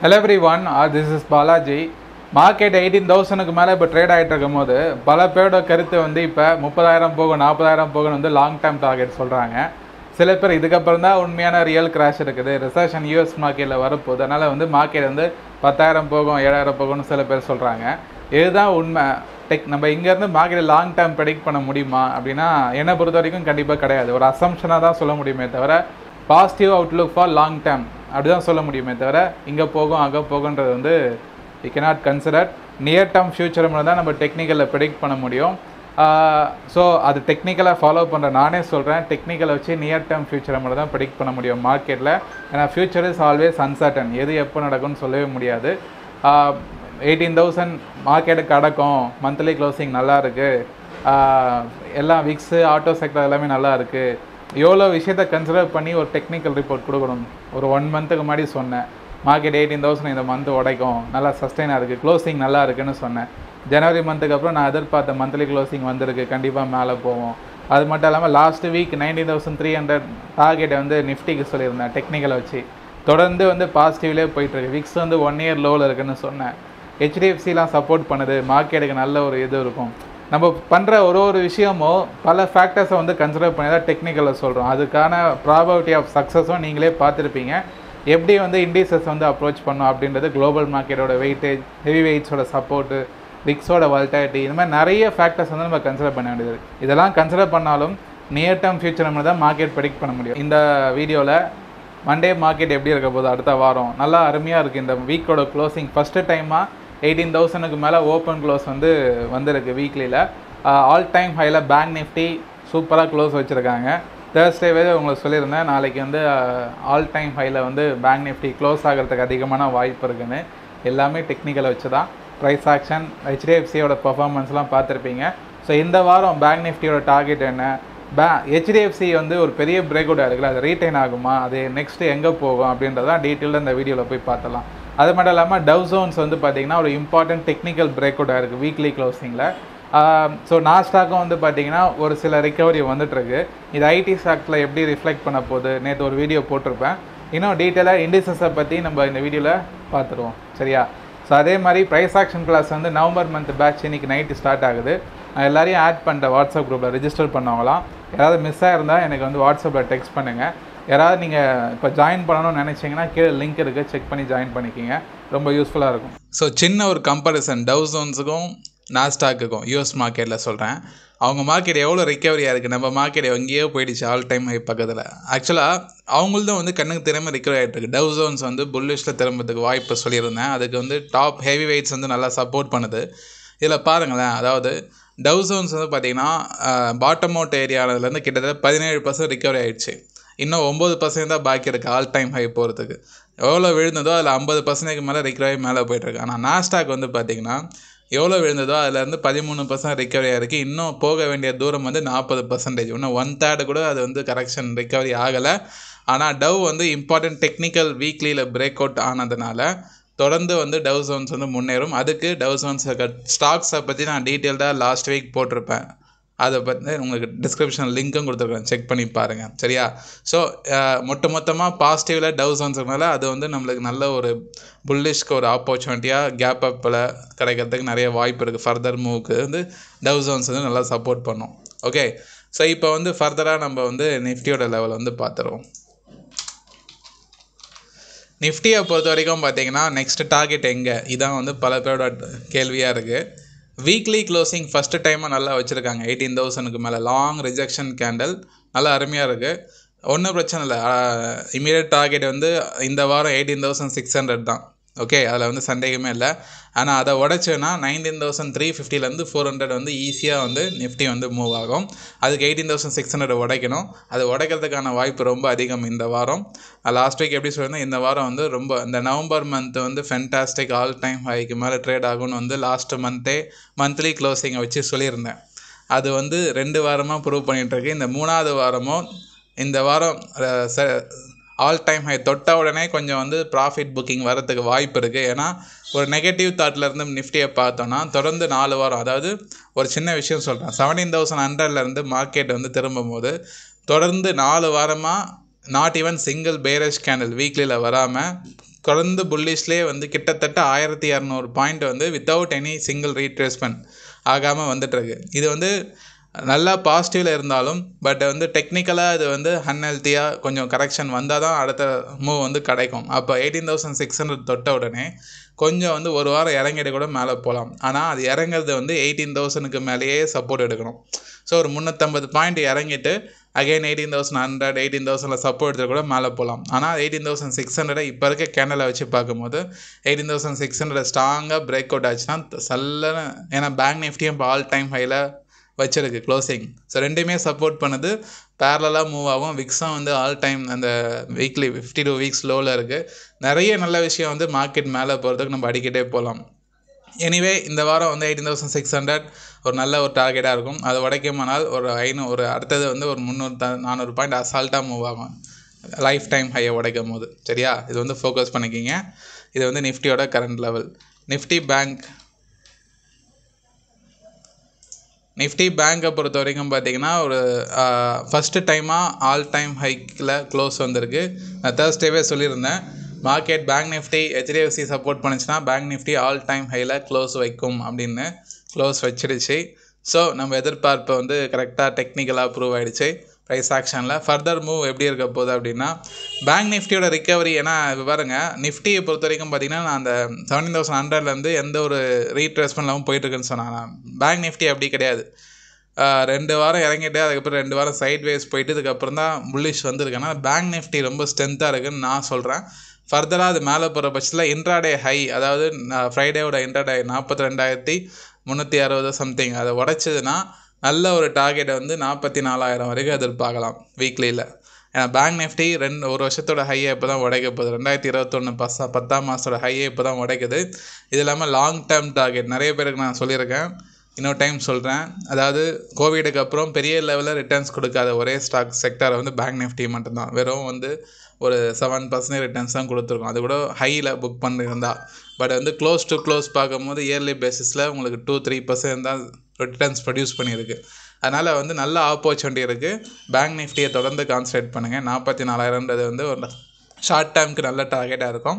Hello everyone this is Balaji market eighteen தௌசண்ட்க்கு மேலே இப்போ ட்ரேட் ஆகிட்டு இருக்கும் போது பல பேரோட கருத்து வந்து இப்போ முப்பதாயிரம் போகும் நாற்பதாயிரம் போகும் வந்து லாங் டேர்ம் டார்கெட் சொல்கிறாங்க சில பேர் இதுக்கப்புறம் தான் உண்மையான ரியல் கிராஷ் இருக்குது ரிசர்ஷன் யூஎஸ் மார்க்கெட்டில் வரப்போகுது அதனால் வந்து மார்க்கெட் வந்து பத்தாயிரம் போகும் ஏழாயிரம் போகும்னு சில பேர் சொல்கிறாங்க இதுதான் உண்மை டெக் நம்ம இங்கேருந்து மார்க்கெட் லாங் டேர்ம் ப்ரெடிக்ட் பண்ண முடியுமா அப்படின்னா என்னை பொறுத்த வரைக்கும் கண்டிப்பாக கிடையாது ஒரு அசம்ஷனாக தான் சொல்ல முடியுமே தவிர positive outlook for long term அப்படி தான் சொல்ல முடியுமே தவிர இங்கே போகும் அங்கே போகுன்றது வந்து you cannot consider near term future மட்டும் தான் நம்ம டெக்னிக்கலில் ப்ரெடிக்ட் பண்ண முடியும் ஸோ அது டெக்னிக்கலாக ஃபாலோ பண்ணுற நானே சொல்கிறேன் டெக்னிக்கலை வச்சு நியர் டேர்ம் ஃபியூச்சரை மட்டும் தான் ப்ரெடிக்ட் பண்ண முடியும் மார்க்கெட்டில் ஏன்னா ஃபியூச்சர் இஸ் ஆல்வேஸ் அன்சர்டன் எது எப்போ நடக்கும்னு சொல்லவே முடியாது எயிட்டீன் தௌசண்ட் மார்க்கெட்டுக்கு அடக்கும் மந்த்லி க்ளோசிங் நல்லா இருக்குது எல்லாம் விக்ஸு ஆட்டோ செக்டர் எல்லாமே நல்லா இருக்குது எவ்வளோ விஷயத்த கன்சிடர் பண்ணி ஒரு டெக்னிக்கல் ரிப்போர்ட் கொடுக்கணும் ஒரு ஒன் மந்த்துக்கு முன்னாடி சொன்னேன் மார்க்கெட் எயிட்டீன் தௌசண்ட் இந்த மந்த் உடைக்கும் நல்லா சஸ்டெயினாக இருக்குது க்ளோசிங் நல்லா இருக்குன்னு சொன்னேன் ஜனவரி மந்த்துக்கு அப்புறம் நான் எதிர்பார்த்த மந்த்லி க்ளோசிங் வந்திருக்கு கண்டிப்பாக மேலே போவோம் அது மட்டும் இல்லாமல் last week nineteen thousand three hundred டார்கெட்டை வந்து நிஃப்டிக்கு சொல்லியிருந்தேன் டெக்னிக்கலை வச்சு தொடர்ந்து வந்து பாசிட்டிவ்லேயே போயிட்டுருக்கு விக்ஸ் வந்து ஒன் இயர் லோவில் இருக்குன்னு சொன்னேன் ஹெச்டிஎஃப்சிலாம் சப்போர்ட் பண்ணுது மார்க்கெட்டுக்கு நல்ல ஒரு இது இருக்கும் நம்ம பண்ணுற ஒரு ஒரு விஷயமும் பல ஃபேக்டர்ஸை வந்து கன்சிடர் பண்ணி தான் டெக்னிக்கலில் சொல்கிறோம் அதுக்கான ப்ராபபிலிட்டி ஆஃப் சக்ஸஸும் நீங்களே பார்த்துருப்பீங்க எப்படி வந்து இண்டிசஸ் வந்து அப்ரோச் பண்ணோம் அப்படின்றது குளோபல் மார்க்கெட்டோட வெயிட்டேஜ் ஹெவி வெயிட்ஸோட சப்போர்ட்டு விக்ஸோட வால்டாலிட்டி இந்த மாதிரி நிறைய ஃபேக்டர்ஸ் வந்து நம்ம கன்சிடர் பண்ண வேண்டியது இருக்கு. இதெல்லாம் கன்சிடர் பண்ணாலும் நியர் டேர்ம் ஃபியூச்சர் நம்ம தான் மார்க்கெட் ப்ரெடிக்ட் பண்ண முடியும் இந்த வீடியோவில் மண்டே மார்க்கெட் எப்படி இருக்க போகுது அடுத்த வாரம் நல்லா அருமையாக இருக்குது இந்த வீக்கோட க்ளோசிங் ஃபஸ்ட்டு டைமாக எயிட்டீன் தௌசண்ட்க்கு மேலே ஓப்பன் க்ளோஸ் வந்து வந்திருக்கு வீக்லியில் ஆல் டைம் ஹையில் பேங்க் நிஃப்டி சூப்பராக க்ளோஸ் வச்சுருக்காங்க தேர்ஸ்டேவே உங்களுக்கு சொல்லியிருந்தேன் நாளைக்கு வந்து ஆல் டைம் ஹையில் வந்து பேங்க் நிஃப்டி க்ளோஸ் ஆகிறதுக்கு அதிகமான வாய்ப்பு இருக்குன்னு எல்லாமே டெக்னிக்கலை வச்சு தான் ப்ரைஸ் ஆக்ஷன் ஹெச்டிஎஃப்சியோட பர்ஃபார்மன்ஸ்லாம் பார்த்துருப்பீங்க ஸோ இந்த வாரம் பேங்க் நிஃப்டியோட டார்கெட் என்ன பே ஹெச்டிஎஃப்சி வந்து ஒரு பெரிய பிரேக் அவுட்டாக இருக்குல்ல அது ரீட்டைன் ஆகுமா அது நெக்ஸ்ட்டு எங்கே போகும் அப்படின்றதான் டீட்டெயிலாக இந்த வீடியோவில் போய் பார்த்தலாம் அது மட்டும் இல்லாமல் டவ் ஜோன்ஸ் வந்து பார்த்தீங்கன்னா ஒரு இம்பார்ட்டன்ட் டெக்னிக்கல் பிரேக் அவுட்டாக இருக்குது வீக்லி க்ளோசிங்கில் ஸோ நாஸ்டாக்கும் வந்து பார்த்தீங்கன்னா ஒரு சில ரிக்கவரி வந்துட்டுருக்கு இது ஐடி ஸ்டாக்ஸில் எப்படி ரிஃப்ளெக்ட் பண்ண போகுது நேற்று ஒரு வீடியோ போட்டிருப்பேன் இன்னும் டீட்டெயிலாக இண்டிசஸை பற்றி நம்ம இந்த வீடியோவில் பார்த்துருவோம் சரியா ஸோ அதே மாதிரி ப்ரைஸ் ஆக்ஷன் கிளாஸ் வந்து நவம்பர் மந்த் பேட்ச் இன்னைக்கு நைட்டு ஸ்டார்ட் ஆகுது நான் எல்லாரையும் ஆட் பண்ணிட்டேன் வாட்ஸ்அப் குரூப்பில் ரிஜிஸ்டர் பண்ணவங்களாம் யாராவது மிஸ் ஆயிருந்தால் எனக்கு வந்து வாட்ஸ்அப்பில் டெக்ஸ்ட் பண்ணுங்கள் யாராவது நீங்கள் இப்போ ஜாயின் பண்ணணும்னு நினச்சிங்கன்னா கீழே லிங்க் இருக்குது செக் பண்ணி ஜாயின் பண்ணிக்கிங்க ரொம்ப யூஸ்ஃபுல்லாக இருக்கும் ஸோ சின்ன ஒரு கம்பேரிசன் டவ் ஜோன்ஸுக்கும் நாஸ்டாக்குக்கும் யூஎஸ் மார்க்கெட்டில் சொல்கிறேன் அவங்க மார்க்கெட் எவ்வளோ ரிக்கவரியாக இருக்குது நம்ம மார்க்கெட் எங்கேயோ போயிடுச்சு ஆல் டைம் ஹை பக்கத்தில் ஆக்சுவலாக அவங்கள்தான் வந்து கண்ணுக்கு திறமை ரிக்கவரி ஆகிட்டு இருக்கு டவ் ஜோன்ஸ் வந்து புல்லிஷில் திரும்புறதுக்கு வாய்ப்பு சொல்லியிருந்தேன் அதுக்கு வந்து டாப் ஹெவி வெயிட்ஸ் வந்து நல்லா சப்போர்ட் பண்ணுது இதில் பாருங்களேன் அதாவது டவ் ஜோன்ஸ் வந்து பார்த்தீங்கன்னா பாட்டம் அவுட் ஏரியாவிலேருந்து கிட்டத்தட்ட பதினேழு பர்சன்ட் ரிக்கவரி ஆயிடுச்சு இன்னும் ஒம்பது பர்சன்ட் தான் பாக்கி இருக்குது ஆல் டைம் ஹை போகிறதுக்கு எவ்வளோ விழுந்ததோ அதில் ஐம்பது பர்சன்டேஜ் மேலே ரிக்கவரி மேலே போயிட்டுருக்கு ஆனால் நாஸ்டாக் வந்து பார்த்தீங்கன்னா எவ்வளோ விழுந்ததோ அதுலேருந்து பதிமூணு பர்சன்ட் ரிக்கவரியாக இருக்குது இன்னும் போக வேண்டிய தூரம் வந்து நாற்பது பர்சன்டேஜ் இன்னும் ஒன் தேர்டு கூட அது வந்து கரெக்ஷன் ரிக்கவரி ஆகலை ஆனால் டவ் வந்து இம்பார்ட்டன்ட் டெக்னிக்கல் வீக்லியில் பிரேக் அவுட் ஆனதுனால தொடர்ந்து வந்து டவ் ஜோன்ஸ் வந்து முன்னேறும் அதுக்கு டவ் ஜோன்ஸ் ஸ்டாக்ஸை பற்றி நான் டீட்டெயில்டாக லாஸ்ட் வீக் போட்டிருப்பேன் அதை பற்றி உங்களுக்கு டிஸ்கிரிப்ஷன் லிங்க்கும் கொடுத்துருக்கேன் செக் பண்ணி பாருங்கள் சரியா ஸோ மொத்த மொத்தமாக பாசிட்டிவில் டவ் ஜோன்ஸுனால அது வந்து நம்மளுக்கு நல்ல ஒரு புல்லிஷ்க்கு ஒரு ஆப்பர்ச்சுனிட்டியாக கேப் அப்பில் கிடைக்கிறதுக்கு நிறைய வாய்ப்பு இருக்குது ஃபர்தர் மூவுக்கு வந்து டவ் ஜோன்ஸ் வந்து நல்லா சப்போர்ட் பண்ணும் ஓகே ஸோ இப்போ வந்து ஃபர்தராக நம்ம வந்து நிஃப்டியோட லெவல் வந்து பார்த்துருவோம் நிஃப்டியை பொறுத்த வரைக்கும் பார்த்தீங்கன்னா நெக்ஸ்ட் டார்கெட் எங்கே இதான் வந்து பல பேரோட கேள்வியாக இருக்குது வீக்லி க்ளோசிங் ஃபஸ்ட்டு டைமாக நல்லா வச்சுருக்காங்க எயிட்டீன் தௌசண்ட்க்கு மேலே லாங் ரிஜெக்ஷன் கேண்டில் நல்லா அருமையாக இருக்குது ஒன்றும் பிரச்சனை இல்லை இமீடியட் டார்கெட் வந்து இந்த வாரம் எயிட்டீன் தௌசண்ட் சிக்ஸ் ஹண்ட்ரட் தான் ஓகே அதில் வந்து சந்தேகமே இல்லை ஆனால் அதை உடச்சோன்னா நைன்டீன் தௌசண்ட் த்ரீ ஃபிஃப்டிலேருந்து ஃபோர் ஹண்ட்ரட் வந்து ஈஸியாக வந்து நிஃப்டி வந்து மூவ் ஆகும் அதுக்கு எயிட்டீன் தௌசண்ட் சிக்ஸ் ஹண்ட்ரட் உடைக்கணும் அது உடைக்கிறதுக்கான வாய்ப்பு ரொம்ப அதிகம் இந்த வாரம் லாஸ்ட் வீக் எப்படி சொல்லியிருந்தேன் இந்த வாரம் வந்து ரொம்ப இந்த நவம்பர் மந்த் வந்து ஃபென்டாஸ்டிக் ஆல் டைம் ஹைக்கு மேலே ட்ரேட் ஆகும்னு வந்து லாஸ்ட் மந்த்தே மந்த்லி க்ளோசிங்கை வச்சு சொல்லியிருந்தேன் அது வந்து ரெண்டு வாரமாக ப்ரூவ் பண்ணிகிட்ருக்கு இந்த மூணாவது வாரமும் இந்த வாரம் ஆல் டைம் ஹை தொட்ட உடனே கொஞ்சம் வந்து ப்ராஃபிட் புக்கிங் வரதுக்கு வாய்ப்பு இருக்குது ஏன்னா ஒரு நெகட்டிவ் தாட்லேருந்து நிஃப்டியை பார்த்தோன்னா தொடர்ந்து நாலு வாரம் அதாவது ஒரு சின்ன விஷயம் சொல்கிறேன் செவன்டீன் தௌசண்ட் ஹண்ட்ரட்லேருந்து மார்க்கெட் வந்து திரும்பும் போது தொடர்ந்து நாலு வாரமாக not even single bearish candle வீக்லியில் வராமல் தொடர்ந்து புல்லிஷ்லேயே வந்து கிட்டத்தட்ட ஆயிரத்தி இரநூறு பாயிண்ட் வந்து வித்தவுட் எனி சிங்கிள் ரீட்ரேஸ்மெண்ட் ஆகாமல் வந்துட்டுருக்கு இது வந்து நல்லா பாசிட்டிவில் இருந்தாலும் பட் வந்து டெக்னிக்கலாக இது வந்து அன்ஹெல்த்தியாக கொஞ்சம் கரெக்ஷன் வந்தால் தான் அடுத்த மூவ் வந்து கிடைக்கும் அப்போ எயிட்டீன் தௌசண்ட் சிக்ஸ் ஹண்ட்ரட் தொட்ட உடனே கொஞ்சம் வந்து ஒரு வாரம் இறங்கிட்டு கூட மேலே போகலாம் ஆனால் அது இறங்குறது வந்து எயிட்டீன் தௌசண்ட்க்கு மேலேயே சப்போர்ட் எடுக்கணும் ஸோ ஒரு முந்நூற்றம்பது பாயிண்ட் இறங்கிட்டு again eighteen thousand hundred eighteen தௌசண்டில் சப்போர்ட் எடுத்து கூட மேலே போகலாம் ஆனால் எயிட்டீன் தௌசண்ட் சிக்ஸ் ஹண்ட்ரடை இப்போ இருக்க கேண்டலை வச்சு பார்க்கும்போது எயிட்டீன் தௌசண்ட் சிக்ஸ் ஹண்ட்ரட் ஸ்ட்ராங்காக பிரேக் அவுட் ஆச்சுன்னா சல்லன ஏன்னா பேங்க் நிஃப்டியும் இப்போ ஆல் டைம் ஹையில் வச்சிருக்கு க்ளோசிங் ஸோ ரெண்டுமே சப்போர்ட் பண்ணுது பேரலாக மூவ் ஆகும் விக்ஸும் வந்து ஆல் டைம் அந்த வீக்லி ஃபிஃப்டி டூ வீக்ஸ் லோவில் இருக்குது நிறைய நல்ல விஷயம் வந்து மார்க்கெட் மேலே போகிறதுக்கு நம்ம அடிக்கிட்டே போகலாம் எனிவே இந்த வாரம் வந்து எயிட்டீன் தௌசண்ட் சிக்ஸ் ஹண்ட்ரட் ஒரு நல்ல ஒரு டார்கெட்டாக இருக்கும் அது உடைக்குமானால் ஒரு ஐநூறு ஒரு அடுத்தது வந்து ஒரு முந்நூறு த நானூறு பாயிண்ட் அசால்ட்டாக மூவ் ஆகும் லைஃப் டைம் ஹையை உடைக்கும் போது சரியா இது வந்து ஃபோக்கஸ் பண்ணிக்கிங்க இது வந்து நிஃப்டியோட current level Nifty bank Nifty பேங்க்கை பொறுத்த வரைக்கும் பார்த்தீங்கன்னா ஒரு ஃபஸ்ட்டு டைமாக ஆல் டைம் ஹைக்கில் க்ளோஸ் வந்திருக்கு நான் தேர்ஸ்டேவே சொல்லியிருந்தேன் market bank Nifty HDFC support பண்ணுச்சுன்னா பேங்க் நிஃப்டி ஆல் டைம் ஹையில் க்ளோஸ் வைக்கும் அப்படின்னு க்ளோஸ் வச்சிடுச்சு ஸோ நம்ம எதிர்பார்ப்பு வந்து கரெக்டாக டெக்னிக்கலாக ப்ரூவ் ஆகிடுச்சு ப்ரைஸ் ஆக்ஷனில் ஃபர்தர் மூவ் எப்படி இருக்க போகுது அப்படின்னா பேங்க் நிஃப்டியோட ரிக்கவரி ஏன்னா இப்போ பாருங்க நிஃப்டியை பொறுத்த வரைக்கும் பார்த்தீங்கன்னா நான் அந்த செவன்டீன் தௌசண்ட் ஹண்ட்ரட்லேருந்து எந்த ஒரு ரீட்ரேஸ்மெண்ட் இல்லாமல் போயிட்டுருக்குன்னு சொன்னாங்க பேங்க் நிஃப்டி அப்படி கிடையாது ஆஹ் ரெண்டு வாரம் இறங்கிட்டு அதுக்கப்புறம் ரெண்டு வாரம் சைட் வேஸ் போயிட்டு இதுக்கப்புறம் தான் புல்லிஷ் வந்திருக்கு ஆனால் பேங்க் நிஃப்டி ரொம்ப ஸ்ட்ரென்த்தாக இருக்குன்னு நான் சொல்கிறேன் ஃபர்தராக அது மேலே போகிற பட்சத்தில் இன்ட்ராடே ஹை அதாவது ஃப்ரைடேவோட இன்ட்ராடே நாற்பத்தி ரெண்டாயிரத்தி முந்நூற்றி அறுபது சம்திங் அதை உடைச்சதுன்னா நல்ல ஒரு டார்கெட்டை வந்து நாற்பத்தி நாலாயிரம் வரைக்கும் எதிர்பார்க்கலாம் வீக்லியில் ஏன்னா பேங்க் நிஃப்டி ரெண்டு ஒரு வருஷத்தோட ஹையை இப்போ தான் உடைக்க போகுது ரெண்டாயிரத்தி இருபத்தொன்று பஸ் பத்தாம் மாதத்தோட ஹையை இப்போ தான் உடைக்குது இது இல்லாமல் லாங் டேர்ம் டார்கெட் நிறைய பேருக்கு நான் சொல்லியிருக்கேன் இன்னொரு டைம் சொல்கிறேன் அதாவது கோவிடுக்கு அப்புறம் பெரிய லெவலில் ரிட்டர்ன்ஸ் கொடுக்காத ஒரே ஸ்டாக் செக்டரை வந்து பேங்க் நிஃப்டி மட்டும்தான் வெறும் வந்து ஒரு செவன் பர்சன்டேஜ் ரிட்டர்ன்ஸ் தான் கொடுத்துருக்கோம் அது கூட ஹையில் புக் பண்ணியிருந்தா பட் வந்து க்ளோஸ் டு க்ளோஸ் பார்க்கும்போது இயர்லி பேசிஸில் உங்களுக்கு டூ த்ரீ பர்சன்ட் தான் ரிட்டர்ன்ஸ் ப்ரொடியூஸ் பண்ணியிருக்கு அதனால் வந்து நல்ல ஆப்பர்ச்சுனிட்டி இருக்குது பேங்க் நிஃப்டியை தொடர்ந்து கான்சன்ட்ரேட் பண்ணுங்கள் நாற்பத்தி நாலாயிரம்ன்றது வந்து ஒரு ஷார்ட் டேர்முக்கு நல்ல டார்கெட்டாக இருக்கும்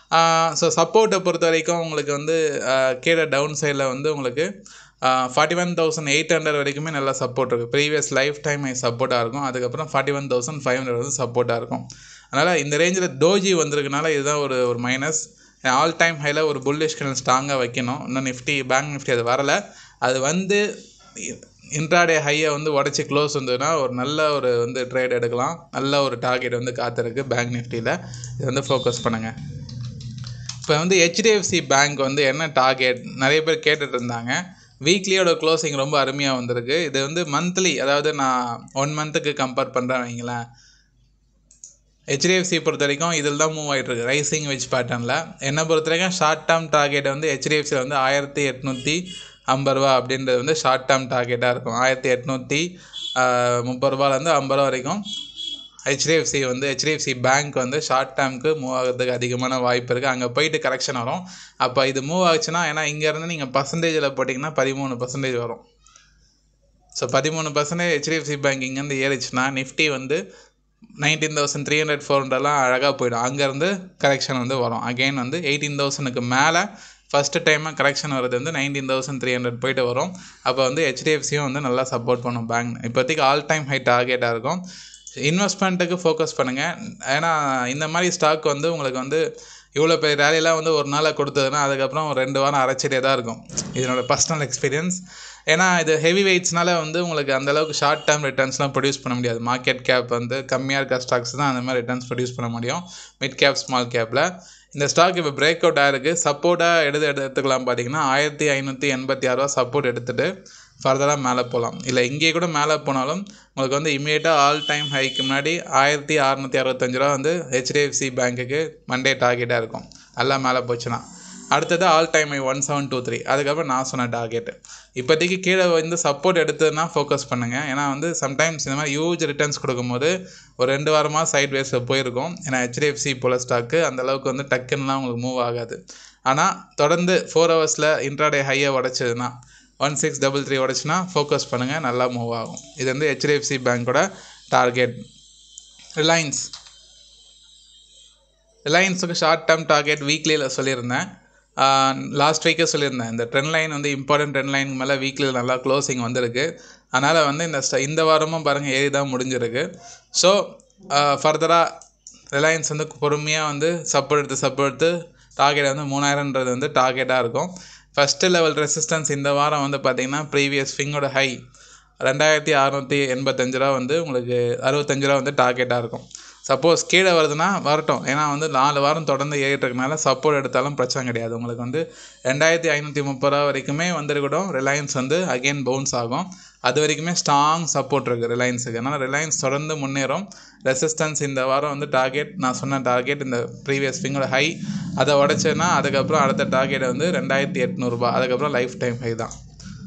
ஸோ சப்போர்ட்டை பொறுத்த வரைக்கும் உங்களுக்கு வந்து ஆஹ் கீழே டவுன் சைடில் வந்து உங்களுக்கு forty one thousand eight hundred வரைக்குமே நல்லா சப்போர்ட் இருக்குது ப்ரீவியஸ் லைஃப் டைம் சப்போர்ட்டாக இருக்கும் அதுக்கப்புறம் forty one thousand five hundred வந்து சப்போர்ட்டாக இருக்கும் அதனால் இந்த ரேஞ்சில் டோஜி வந்திருக்கனால இதுதான் ஒரு ஒரு மைனஸ் ஆல் டைம் ஹையில் ஒரு புல்லிஷ் கரண்ட் ஸ்ட்ராங்காக வைக்கணும் இன்னும் நிஃப்டி பேங்க் நிஃப்டி அது வரலை அது வந்து இன்ட்ராடே ஹையை வந்து உடச்சி க்ளோஸ் வந்ததுன்னா ஒரு நல்ல ஒரு வந்து ட்ரேட் எடுக்கலாம் நல்ல ஒரு டார்கெட் வந்து காத்திருக்கு பேங்க் நிஃப்டியில் இது வந்து ஃபோக்கஸ் பண்ணுங்கள் இப்போ வந்து ஹெச்டிஎஃப்சி பேங்க் வந்து என்ன டார்கெட் நிறைய பேர் கேட்டுட்டு இருந்தாங்க வீக்லியோட க்ளோசிங் ரொம்ப அருமையாக வந்திருக்கு இது வந்து மந்த்லி அதாவது நான் ஒன் மந்த்துக்கு கம்பேர் பண்ணுறேன் வைங்களேன் ஹெச்டிஎஃப்சி பொறுத்த வரைக்கும் இதில் தான் மூவ் ஆகிட்டு இருக்கு ரைசிங் வெஜ் பேட்டர்னில் என்னை பொறுத்த வரைக்கும் ஷார்ட் டேர்ம் டார்கெட் வந்து ஹெச்டிஎஃப்சியில் வந்து ஆயிரத்தி எட்நூற்றி ஐம்பது ரூபா அப்படின்றது வந்து ஷார்ட் டேர்ம் டார்கெட்டாக இருக்கும் ஆயிரத்தி எட்நூற்றி முப்பது ரூபாலேருந்து ஐம்பது ரூபா வரைக்கும் ஹெச்டிஎஃப்சி வந்து ஹெச்டிஎஃப்சி பேங்க் வந்து ஷார்ட் டேர்முக்கு மூவ் ஆகிறதுக்கு அதிகமான வாய்ப்பு இருக்குது அங்கே போயிட்டு கரெக்ஷன் வரும் அப்போ இது மூவ் ஆச்சுன்னா ஏன்னா இங்கேருந்து நீங்கள் பர்சன்டேஜில் போட்டிங்கன்னா பதிமூணு பர்சன்டேஜ் வரும் ஸோ பதிமூணு பர்சன்டேஜ் ஹெச்டிஎஃப்சி பேங்க் இங்கேருந்து ஏறிச்சுன்னா நிஃப்டி வந்து nineteen thousand three hundred four ஹண்ட்ரட்லாம் அழகாக போயிடும் அங்கேருந்து கரெக்ஷன் வந்து வரும் அகெயின் வந்து எயிட்டீன் தௌசண்ட்க்கு மேலே ஃபஸ்ட்டு டைமாக கரெக்ஷன் வரது வந்து நைன்டீன் தௌசண்ட் த்ரீ ஹண்ட்ரட் போயிட்டு வரும் அப்போ வந்து ஹெச்டிஎஃப்சியும் வந்து நல்லா சப்போர்ட் பண்ணும் பேங்க் இப்போதைக்கு ஆல் டைம் ஹை டார்கெட்டாக இருக்கும் இன்வெஸ்ட்மெண்ட்டுக்கு ஃபோக்கஸ் பண்ணுங்கள் ஏன்னா இந்த மாதிரி ஸ்டாக் வந்து உங்களுக்கு வந்து இவ்வளோ பெரிய ரேலிலாம் வந்து ஒரு நாளில் கொடுத்ததுன்னா அதுக்கப்புறம் ஒரு ரெண்டு வாரம் அரைச்சிட்டே தான் இருக்கும் இதனோட பர்சனல் எக்ஸ்பீரியன்ஸ் ஏன்னா இது ஹெவி வெயிட்ஸ்னால வந்து உங்களுக்கு அந்த அளவுக்கு ஷார்ட் டேர்ம் ரிட்டர்ன்ஸ்லாம் ப்ரொடியூஸ் பண்ண முடியாது மார்க்கெட் கேப் வந்து கம்மியாக இருக்க ஸ்டாக்ஸ் தான் அந்த மாதிரி ரிட்டர்ன்ஸ் ப்ரொடியூஸ் பண்ண முடியும் மிட் கேப் ஸ்மால் கேப்பில் இந்த ஸ்டாக் இப்போ பிரேக் அவுட் ஆயிருக்கு சப்போர்ட்டாக எடுத்து எடுத்துக்கலாம் பார்த்தீங்கன்னா ஆயிரத்தி ஐநூற்றி எண்பத்தி ஆறுரூவா சப்போர்ட் எடுத்துகிட்டு ஃபர்தராக மேலே போகலாம் இல்லை இங்கே கூட மேலே போனாலும் உங்களுக்கு வந்து இமீடியட்டாக ஆல் டைம் ஹைக்கு முன்னாடி ஆயிரத்தி அறநூற்றி அறுபத்தஞ்சு ரூபா வந்து ஹெச்டிஎஃப்சி பேங்க்குக்கு மண்டே டார்கெட்டாக இருக்கும் நல்லா மேலே போச்சுன்னா அடுத்தது all time high one seven two three அதுக்கப்புறம் நான் சொன்ன டார்கெட்டு இப்போதைக்கு கீழே வந்து சப்போர்ட் எடுத்ததுன்னா ஃபோக்கஸ் பண்ணுங்கள் ஏன்னா வந்து சம்டைம்ஸ் இந்த மாதிரி ஹியூஜ் ரிட்டர்ன்ஸ் கொடுக்கும்போது ஒரு ரெண்டு வாரமாக சைட் வேஸில் போயிருக்கும் ஏன்னா ஹெச்டிஎஃப்சி போல ஸ்டாக்கு அந்தளவுக்கு வந்து டக்குன்னுலாம் உங்களுக்கு மூவ் ஆகாது ஆனால் தொடர்ந்து ஃபோர் ஹவர்ஸில் இன்ட்ராடே ஹையை உடச்சதுன்னா ஒன் சிக்ஸ் டபுள் த்ரீ உடச்சுன்னா ஃபோக்கஸ் பண்ணுங்கள் நல்லா மூவ் ஆகும் இது வந்து ஹெச்டிஎஃப்சி பேங்க்கோட டார்கெட் ரிலையன்ஸ் ரிலையன்ஸுக்கு ஷார்ட் டேர்ம் டார்கெட் வீக்லியில் சொல்லியிருந்தேன் லாஸ்ட் வீக்கே சொல்லியிருந்தேன் இந்த ட்ரெண்ட் லைன் வந்து இம்பார்ட்டன்ட் ட்ரெண்ட் லைன் மேலே வீக்லியில் நல்லா க்ளோசிங் வந்திருக்கு அதனால் வந்து இந்த ஸ்ட- இந்த வாரமும் பாருங்கள் ஏறி தான் முடிஞ்சிருக்கு ஸோ ஃபர்தராக ரிலையன்ஸ் வந்து பொறுமையாக வந்து சப்போர்ட் எடுத்து சப்போர்ட் எடுத்து டார்கெட் வந்து மூணாயிரம்ன்றது வந்து டார்கெட்டாக இருக்கும் ஃபஸ்ட்டு லெவல் ரெசிஸ்டன்ஸ் இந்த வாரம் வந்து பார்த்திங்கன்னா ப்ரீவியஸ் ஃபிங்கோட ஹை ரெண்டாயிரத்தி அறநூற்றி எண்பத்தஞ்சு ரூபா வந்து உங்களுக்கு அறுபத்தஞ்சு ரூபா வந்து டார்கெட்டாக இருக்கும் சப்போஸ் கீழே வருதுன்னா வரட்டும் ஏன்னா வந்து நாலு வாரம் தொடர்ந்து ஏறிட்டு இருக்கனால சப்போர்ட் எடுத்தாலும் பிரச்சனை கிடையாது உங்களுக்கு வந்து ரெண்டாயிரத்தி ஐநூற்றி முப்பது ரூபா வரைக்குமே வந்துருக்கட்டும் ரிலையன்ஸ் வந்து அகைன் பவுன்ஸ் ஆகும் அது வரைக்குமே ஸ்ட்ராங் சப்போர்ட் இருக்குது ரிலையன்ஸுக்கு அதனால் ரிலையன்ஸ் தொடர்ந்து முன்னேறும் ரெசிஸ்டன்ஸ் இந்த வாரம் வந்து டார்கெட் நான் சொன்ன டார்கெட் இந்த ப்ரீவியஸ் ஃபிங்கோட ஹை அதை உடச்சேன்னா அதுக்கப்புறம் அடுத்த டார்கெட் வந்து ரெண்டாயிரத்தி எட்நூறுபா அதுக்கப்புறம் லைஃப் டைம் ஹை தான்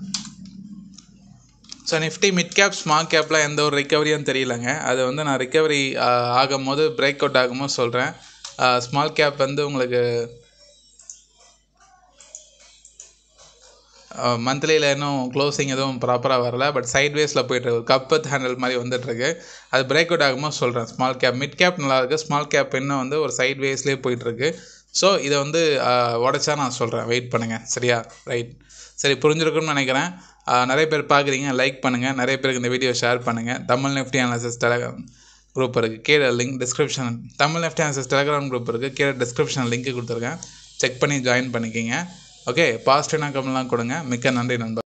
so Nifty mid cap small கேப்பில் எந்த ஒரு ரிக்கவரியும் தெரியலங்க அது வந்து நான் ரிக்கவரி ஆகும்போது பிரேக் அவுட் ஆகும்போது சொல்கிறேன் ஸ்மால் கேப் வந்து உங்களுக்கு மந்த்லியில் இன்னும் க்ளோசிங் எதுவும் ப்ராப்பராக வரல பட் சைட்வேஸில் போயிட்டுருக்கு கப்பத் ஹேண்டில் மாதிரி வந்துட்டுருக்கு அது பிரேக் அவுட் ஆகும்போது சொல்கிறேன் ஸ்மால் கேப் மிட் கேப் நல்லா இருக்குது ஸ்மால் கேப் இன்னும் வந்து ஒரு சைட் வேஸ்லேயே போயிட்டுருக்கு ஸோ இதை வந்து உடச்சா நான் சொல்கிறேன் வெயிட் பண்ணுங்கள் சரியா ரைட் சரி புரிஞ்சிருக்குன்னு நினைக்கிறேன் ஆஹ் நிறைய பேர் பார்க்குறீங்க லைக் பண்ணுங்கள் நிறைய பேருக்கு இந்த வீடியோ ஷேர் பண்ணுங்கள் Tamil Nifty analysis Telegram group இருக்குது கீழே link description Tamil Nifty analysis Telegram group இருக்குது கீழே டிஸ்கிரிப்ஷன் லிங்க் கொடுத்துருக்கேன் செக் பண்ணி ஜாயின் பண்ணிக்கிங்க ஓகே பாசிட்டிவ் கமெண்ட்லாம் கொடுங்க மிக்க நன்றி நண்பர்